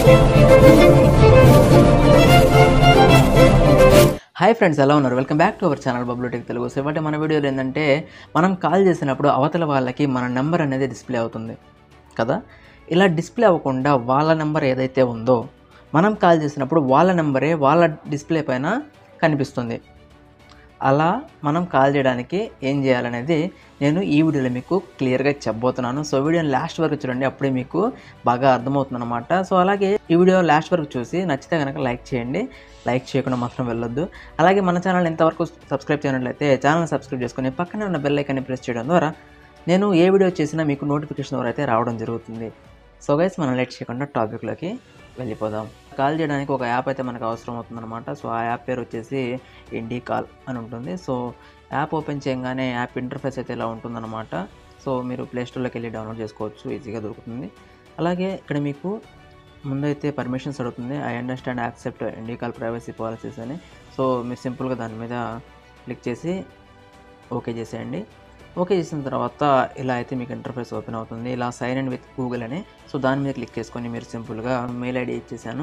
hi friends ఎలా ఉన్నారు welcome back to our channel Bablu tech Telugu so ఇవాటి మన వీడియోలో ఏంటంటే మనం కాల్ చేసినప్పుడు అవతల వాళ్ళకి మన నెంబర్ అనేది డిస్ప్లే అవుతుంది కదా ఇలా డిస్ప్లే అవ్వకుండా వాళ్ళ నెంబర్ ఏదైతే ఉందో మనం కాల్ చేసినప్పుడు వాళ్ళ నెంబరే వాళ్ళ డిస్ప్లే పైన కనిపిస్తుంది అలా మనం కాల్ చేయడానికి ఏం చేయాలనేది నేను ఈ వీడియోలో మీకు క్లియర్గా చెప్పబోతున్నాను సో వీడియోని లాస్ట్ వరకు చూడండి అప్పుడే మీకు బాగా అర్థమవుతుంది అనమాట సో అలాగే ఈ వీడియో లాస్ట్ వరకు చూసి నచ్చితే కనుక లైక్ చేయండి లైక్ చేయకుండా మాత్రం వెళ్ళొద్దు అలాగే మన ఛానల్ ఎంతవరకు సబ్స్క్రైబ్ చేయనట్లయితే ఛానల్ సబ్స్క్రైబ్ చేసుకుని పక్కనే ఉన్న బెల్ ఐకాన్ని ప్రెస్ చేయడం ద్వారా నేను ఏ వీడియో చేసినా మీకు నోటిఫికేషన్ ద్వారా అయితే రావడం జరుగుతుంది సో గైస్ మనం లేట్ చేయకుండా టాపిక్లోకి వెళ్ళిపోదాం కాల్ చేయడానికి ఒక యాప్ అయితే మనకు అవసరం అవుతుందన్నమాట సో ఆ యాప్ పేరు వచ్చేసి ఇండి కాల్ అని ఉంటుంది సో యాప్ ఓపెన్ చేయగానే యాప్ ఇంటర్ఫేస్ అయితే ఇలా ఉంటుందన్నమాట సో మీరు ప్లే స్టోర్లోకి వెళ్ళి డౌన్లోడ్ చేసుకోవచ్చు ఈజీగా దొరుకుతుంది అలాగే ఇక్కడ మీకు ముందైతే పర్మిషన్స్ అడుగుతుంది I understand accept Indi call privacy policies అని సో మీరు సింపుల్గా దాని మీద క్లిక్ చేసి ఓకే చేసేయండి ఓకే చేసిన తర్వాత ఇలా అయితే మీకు ఇంటర్ఫేస్ ఓపెన్ అవుతుంది ఇలా సైన్ ఇన్ విత్ గూగుల్ అని సో దాని మీద క్లిక్ చేసుకొని మీరు సింపుల్గా మెయిల్ ఐడి ఇచ్చేసాను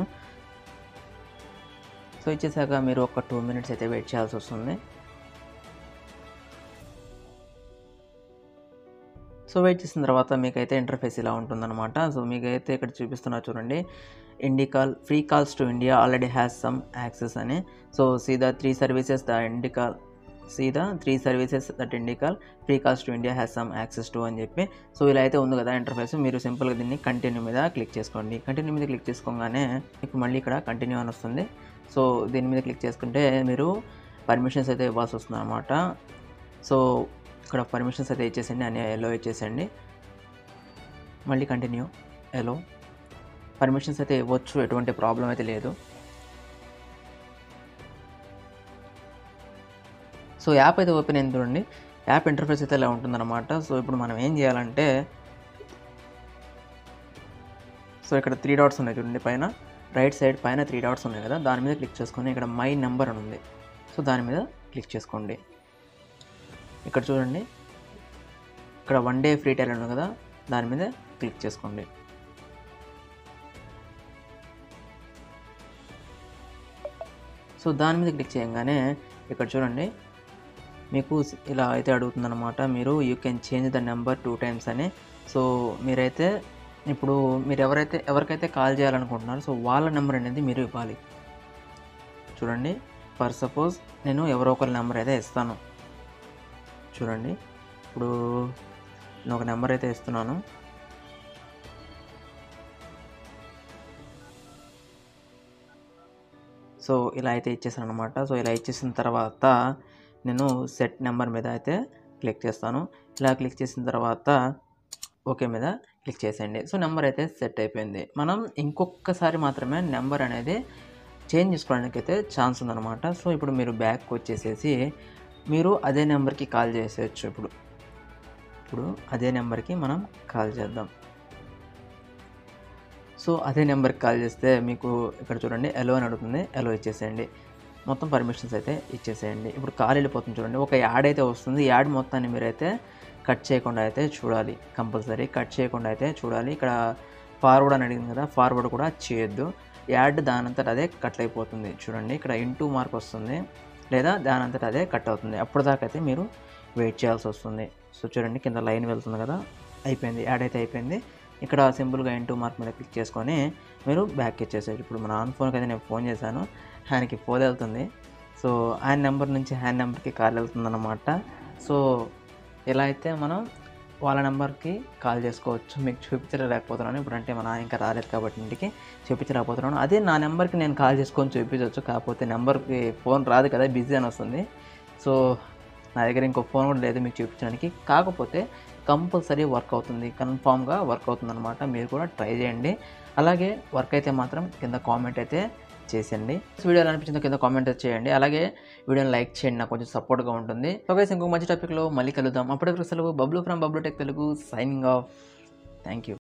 సో ఇచ్చేసాక మీరు ఒక టూ మినిట్స్ అయితే వెయిట్ చేయాల్సి వస్తుంది సో వెయిట్ చేసిన తర్వాత మీకైతే ఇంటర్ఫేస్ ఇలా ఉంటుందన్నమాట సో మీకైతే ఇక్కడ చూపిస్తున్నా చూడండి Indicall free calls to India already has some access అని so see the three services the Indicall see the three services that Indicall free calls to India has some access to అని చెప్పి so ఇలా అయితే ఉంది కదా interface మీరు సింపుల్గా దీన్ని కంటిన్యూ మీద క్లిక్ చేసుకోండి కంటిన్యూ మీద క్లిక్ చేసుకోగానే మీకు మళ్ళీ ఇక్కడ కంటిన్యూ అని వస్తుంది సో దీని మీద క్లిక్ చేసుకుంటే మీరు పర్మిషన్స్ అయితే ఇవ్వాల్సి వస్తుంది అనమాట సో ఇక్కడ పర్మిషన్స్ అయితే ఇచ్చేసండి అని ఎలో ఇచ్చేసండి మళ్ళీ కంటిన్యూ ఎలో పర్మిషన్స్ అయితే ఇవ్వచ్చు ఎటువంటి ప్రాబ్లం అయితే లేదు సో యాప్ అయితే ఓపెన్ అయింది చూడండి యాప్ ఇంటర్ఫేస్ అయితే ఇలా ఉంటుందన్నమాట సో ఇప్పుడు మనం ఏం చేయాలంటే సో ఇక్కడ త్రీ డాట్స్ ఉన్నాయి చూడండి పైన రైట్ సైడ్ పైన త్రీ డాట్స్ ఉన్నాయి కదా దాని మీద క్లిక్ చేసుకొని ఇక్కడ మై నెంబర్ అని ఉంది సో దాని మీద క్లిక్ చేసుకోండి ఇక్కడ చూడండి ఇక్కడ వన్ డే ఫ్రీ టైల్ ఉంది కదా దాని మీద క్లిక్ చేసుకోండి సో దాని మీద క్లిక్ చేయగానే ఇక్కడ చూడండి మీకు ఇలా అయితే అడుగుతుందన్నమాట మీరు you can change the number two times అని సో మీరైతే ఇప్పుడు మీరు ఎవరైతే ఎవరికైతే కాల్ చేయాలనుకుంటున్నారో సో వాళ్ళ నెంబర్ అనేది మీరు ఇవ్వాలి చూడండి ఫర్ సపోజ్ నేను ఎవరో ఒకరి నెంబర్ అయితే ఇస్తాను చూడండి ఇప్పుడు నేను ఒక నెంబర్ అయితే ఇస్తున్నాను సో ఇలా అయితే ఇచ్చేసాను అనమాట సో ఇలా ఇచ్చేసిన తర్వాత నేను సెట్ నెంబర్ మీద అయితే క్లిక్ చేస్తాను ఇలా క్లిక్ చేసిన తర్వాత ఓకే మీద క్లిక్ చేసేయండి సో నెంబర్ అయితే సెట్ అయిపోయింది మనం ఇంకొకసారి మాత్రమే నెంబర్ అనేది చేంజ్ చేసుకోవడానికి అయితే ఛాన్స్ ఉందన్నమాట సో ఇప్పుడు మీరు బ్యాక్ వచ్చేసేసి మీరు అదే నెంబర్కి కాల్ చేసేయచ్చు ఇప్పుడు ఇప్పుడు అదే నెంబర్కి మనం కాల్ చేద్దాం సో అదే నెంబర్కి కాల్ చేస్తే మీకు ఇక్కడ చూడండి ఎలో అని అడుగుతుంది ఎలో ఇచ్చేసేయండి మొత్తం పర్మిషన్స్ అయితే ఇచ్చేసేయండి ఇప్పుడు కాల్ వెళ్ళిపోతుంది చూడండి ఒక యాడ్ అయితే వస్తుంది యాడ్ మొత్తాన్ని మీరైతే కట్ చేయకుండా అయితే చూడాలి కంపల్సరీ కట్ చేయకుండా అయితే చూడాలి ఇక్కడ ఫార్వర్డ్ అని అడిగింది కదా ఫార్వర్డ్ కూడా చేయొద్దు యాడ్ దానంతట అదే కట్ అయిపోతుంది చూడండి ఇక్కడ ఇంటూ మార్క్ వస్తుంది లేదా దానంతట అదే కట్ అవుతుంది అప్పుడు దాకా అయితే మీరు వెయిట్ చేయాల్సి వస్తుంది సో చూడండి కింద లైన్ వెళ్తుంది కదా అయిపోయింది యాడ్ అయితే అయిపోయింది ఇక్కడ సింపుల్గా ఇంటూ మార్క్ మీద క్లిక్ చేసుకొని మీరు బ్యాక్ ఇచ్చేసారు ఇప్పుడు మన ఆన్ ఫోన్కి అయితే నేను ఫోన్ చేశాను ఆయనకి ఫోన్ వెళ్తుంది సో ఆయన నెంబర్ నుంచి ఆయన నెంబర్కి కాల్ వెళ్తుంది అనమాట సో ఇలా అయితే మనం వాళ్ళ నెంబర్కి కాల్ చేసుకోవచ్చు మీకు చూపించలేకపోతున్నాను ఇప్పుడు అంటే మా నాన్న ఇంకా రాలేదు కాబట్టి ఇంటికి చూపించలేకపోతున్నాను అదే నా నెంబర్కి నేను కాల్ చేసుకొని చూపించవచ్చు కాకపోతే నెంబర్కి ఫోన్ రాదు కదా బిజీ అని వస్తుంది సో నా దగ్గర ఇంకో ఫోన్ కూడా లేదు మీకు చూపించడానికి కాకపోతే కంపల్సరీ వర్క్ అవుతుంది కన్ఫామ్గా వర్క్ అవుతుంది అనమాట మీరు కూడా ట్రై చేయండి అలాగే వర్క్ అయితే మాత్రం కింద కామెంట్ అయితే చేసేయండి వీడియో ఎలా అనిపించిందో కింద కామెంట్ అయితే చేయండి అలాగే వీడియోని లైక్ చేయండి నాకు కొంచెం సపోర్ట్గా ఉంటుంది ఓకే ఇంకో మంచి టాపిక్లో మళ్ళీ కలుద్దాం అప్పటికి సెలవు Bablu from Bablu tech Telugu signing off thank you